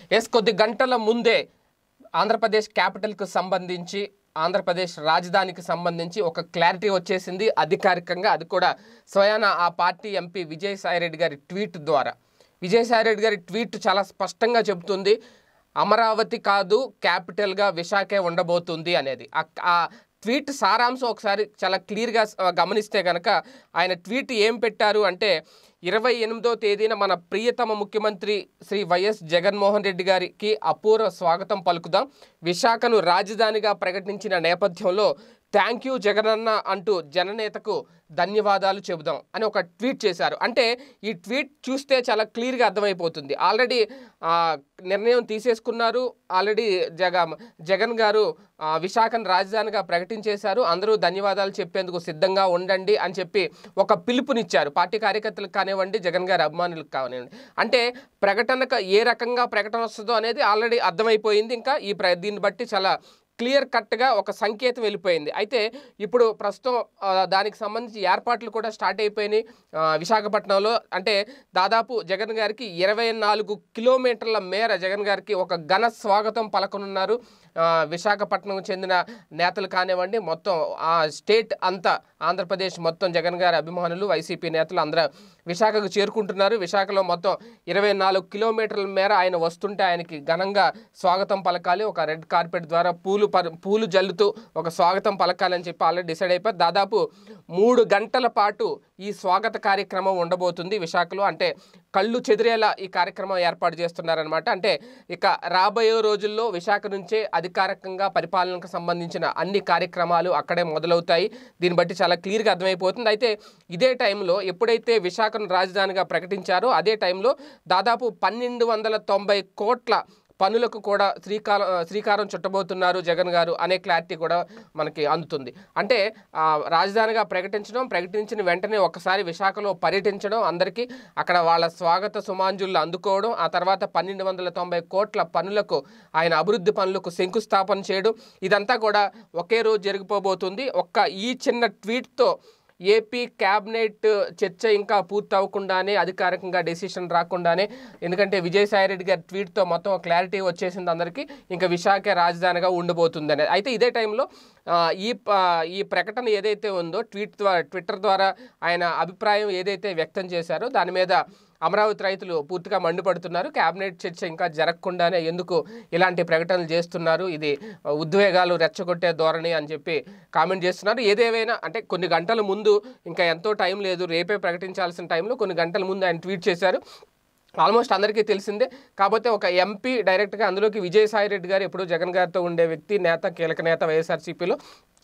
yes కొద్ది గంటల ముందే ఆంధ్రప్రదేశ్ క్యాపిటల్కు సంబంధించి ఆంధ్రప్రదేశ్ రాజధానికి సంబంధించి ఒక క్లారిటీ వచ్చేసింది అధికారికంగా అది కూడా స్వయాన ఆ పార్టీ ఎంపీ విజయసాయిరెడ్డి గారి ట్వీట్ ద్వారా విజయసాయిరెడ్డి గారి ట్వీట్ చాలా స్పష్టంగా చెబుతుంది అమరావతి కాదు క్యాపిటల్గా విశాఖే ఉండబోతుంది అనేది ఆ- ఆ ట్వీట్ సారాంశం ఒకసారి చాలా క్లియర్గా స- గమనిస్తే కనుక ఆయన ట్వీట్ ఏం పెట్టారు అంటే ఇరవై ఎనిమిదో తేదీన మన ప్రియతమ ముఖ్యమంత్రి శ్రీ వైఎస్ జగన్మోహన్ రెడ్డి గారికి అపూర్వ స్వాగతం పలుకుదాం విశాఖను రాజధానిగా ప్రకటించిన నేపథ్యంలో థ్యాంక్ యూ జగనన్న అంటూ జననేతకు ధన్యవాదాలు చెబుదాం అని ఒక ట్వీట్ చేశారు అంటే ఈ ట్వీట్ చూస్తే చాలా క్లియర్గా అర్థమైపోతుంది ఆల్రెడీ ఆ, నిర్ణయం తీసేసుకున్నారు ఆల్రెడీ జగ జగన్ గారు ఆ, విశాఖను రాజధానిగా ప్రకటించేశారు అందరూ ధన్యవాదాలు చెప్పేందుకు సిద్ధంగా ఉండండి అని చెప్పి ఒక పిలుపునిచ్చారు పార్టీ కార్యకర్తలకు కానివ్వండి జగన్ గారి అభిమానులకు కానివ్వండి అంటే ప్రకటనకు ఏ రకంగా ప్రకటన వస్తుందో అనేది ఆల్రెడీ అర్థమైపోయింది ఇంకా ఈ ప్ర దీన్ని బట్టి చాలా క్లియర్ కట్గా ఒక సంకేతం వెళ్ళిపోయింది అయితే ఇప్పుడు ప్రస్తుతం ఆ, దానికి సంబంధించి ఏర్పాట్లు కూడా స్టార్ట్ అయిపోయినాయి ఆ, విశాఖపట్నంలో అంటే దాదాపు జగన్ గారికి ఇరవై నాలుగు కిలోమీటర్ల మేర జగన్ గారికి ఒక ఘన స్వాగతం పలకనున్నారు ఆ, విశాఖపట్నం చెందిన నేతలు కానివ్వండి మొత్తం ఆ స్టేట్ అంతా ఆంధ్రప్రదేశ్ మొత్తం జగన్ గారి అభిమానులు వైసీపీ నేతలు అందరూ విశాఖకు చేరుకుంటున్నారు విశాఖలో మొత్తం ఇరవై నాలుగు కిలోమీటర్ల మేర ఆయన వస్తుంటే ఆయనకి ఘనంగా స్వాగతం పలకాలి ఒక రెడ్ కార్పెట్ ద్వారా పూలు పర పూలు జల్లుతూ ఒక స్వాగతం పలకాలని చెప్పి ఆల్రెడీ డిసైడ్ అయిపోయి దాదాపు మూడు గంటల పాటు ఈ స్వాగత కార్యక్రమం ఉండబోతుంది విశాఖలో అంటే కళ్ళు చెదిరేలా ఈ కార్యక్రమం ఏర్పాటు చేస్తున్నారనమాట అంటే ఇక రాబోయే రోజుల్లో విశాఖ నుంచే అధికారికంగా పరిపాలనకు సంబంధించిన అన్ని కార్యక్రమాలు అక్కడే మొదలవుతాయి దీన్ని బట్టి చాలా క్లియర్గా అర్థమైపోతుంది అయితే ఇదే టైంలో ఎప్పుడైతే విశాఖను రాజధానిగా ప్రకటించారో అదే టైంలో దాదాపు పన్నెండు వందల తొంభై కోట్ల పనులకు కూడా శ్రీకారం శ్రీకారం చుట్టబోతున్నారు జగన్ గారు అనే క్లారిటీ కూడా మనకి అందుతుంది అంటే ఆ, రాజధానిగా ప్రకటించడం ప్రకటించిన వెంటనే ఒకసారి విశాఖలో పర్యటించడం అందరికీ అక్కడ వాళ్ళ స్వాగత సుమాంజులు అందుకోవడం ఆ తర్వాత పన్నెండు వందల తొంభై కోట్ల పనులకు ఆయన అభివృద్ధి పనులకు శంకుస్థాపన చేయడం ఇదంతా కూడా ఒకే రోజు జరిగిపోబోతుంది ఒక్క ఈ చిన్న ట్వీట్తో ఏపీ క్యాబినెట్ చర్చ ఇంకా పూర్తి అవ్వకుండానే అధికారికంగా డెసిషన్ రాకుండానే ఎందుకంటే విజయసాయిరెడ్డి గారి ట్వీట్తో మొత్తం క్లారిటీ వచ్చేసింది అందరికీ ఇంకా విశాఖ రాజధానిగా ఉండబోతుంది అనేది అయితే ఇదే టైంలో ఆ, ఈ ప- ఈ ప్రకటన ఏదైతే ఉందో ట్వీట్ ద్వారా ట్విట్టర్ ద్వారా ఆయన అభిప్రాయం ఏదైతే వ్యక్తం చేశారో దాని మీద అమరావతి రైతులు పూర్తిగా మండిపడుతున్నారు కేబినెట్ చర్చ ఇంకా జరగకుండానే ఎందుకు ఇలాంటి ప్రకటనలు చేస్తున్నారు ఇది ఉద్వేగాలు రెచ్చగొట్టే ధోరణి అని చెప్పి కామెంట్ చేస్తున్నారు ఏదేవైనా అంటే కొన్ని గంటల ముందు ఇంకా ఎంతో టైం లేదు రేపే ప్రకటించాల్సిన టైంలో కొన్ని గంటల ముందు ఆయన ట్వీట్ చేశారు ఆల్మోస్ట్ అందరికీ తెలిసిందే కాకపోతే ఒక ఎంపీ డైరెక్ట్గా అందులోకి విజయసాయి రెడ్డి గారు ఎప్పుడూ జగన్ గారితో ఉండే వ్యక్తి నేత కీలక నేత వైఎస్ఆర్సీపీలో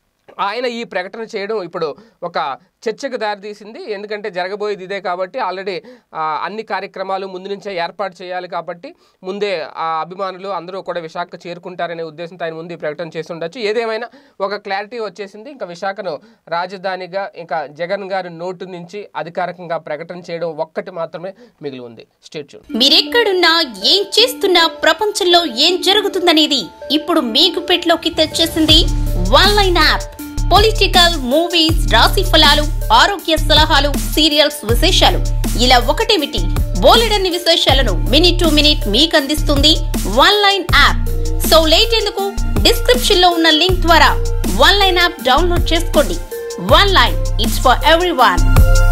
ఆయన ఈ ప్రకటన చేయడం ఇప్పుడు ఒక చర్చకు దారితీసింది ఎందుకంటే జరగబోయేది ఇదే కాబట్టి ఆల్రెడీ ఆ, అన్ని కార్యక్రమాలు ముందు నుంచే ఏర్పాటు చేయాలి కాబట్టి ముందే ఆ అభిమానులు అందరూ కూడా విశాఖ చేరుకుంటారనే ఉద్దేశంతో ఆయన ముందు ఈ ప్రకటన చేసి ఉండొచ్చు ఏదేమైనా ఒక క్లారిటీ వచ్చేసింది ఇంకా విశాఖను రాజధానిగా ఇంకా జగన్ గారి నోటు నుంచి అధికారికంగా ప్రకటన చేయడం ఒక్కటి మాత్రమే మిగిలి ఉంది స్టేట్ చూడండి మీరెక్కడున్నా ఏం చేస్తున్నా ప్రపంచంలో ఏం జరుగుతుందనేది ఇప్పుడు మీ గుప్పెట్లోకి తెచ్చేసింది one line app political movies రాశి ఫలాలు ఆరోగ్య సలహాలు సీరియల్స్ విశేషాలు ఇలా ఒకటేమిటి బోలెడన్ని విశేషాలను మినిట్ టు మినిట్ మీకు అందిస్తుంది one line app so late ఎందుకు డిస్క్రిప్షన్ లో ఉన్న లింక్ ద్వారా వన్ లైన్ యాప్ డౌన్లోడ్ చేసుకోండి one line it's for every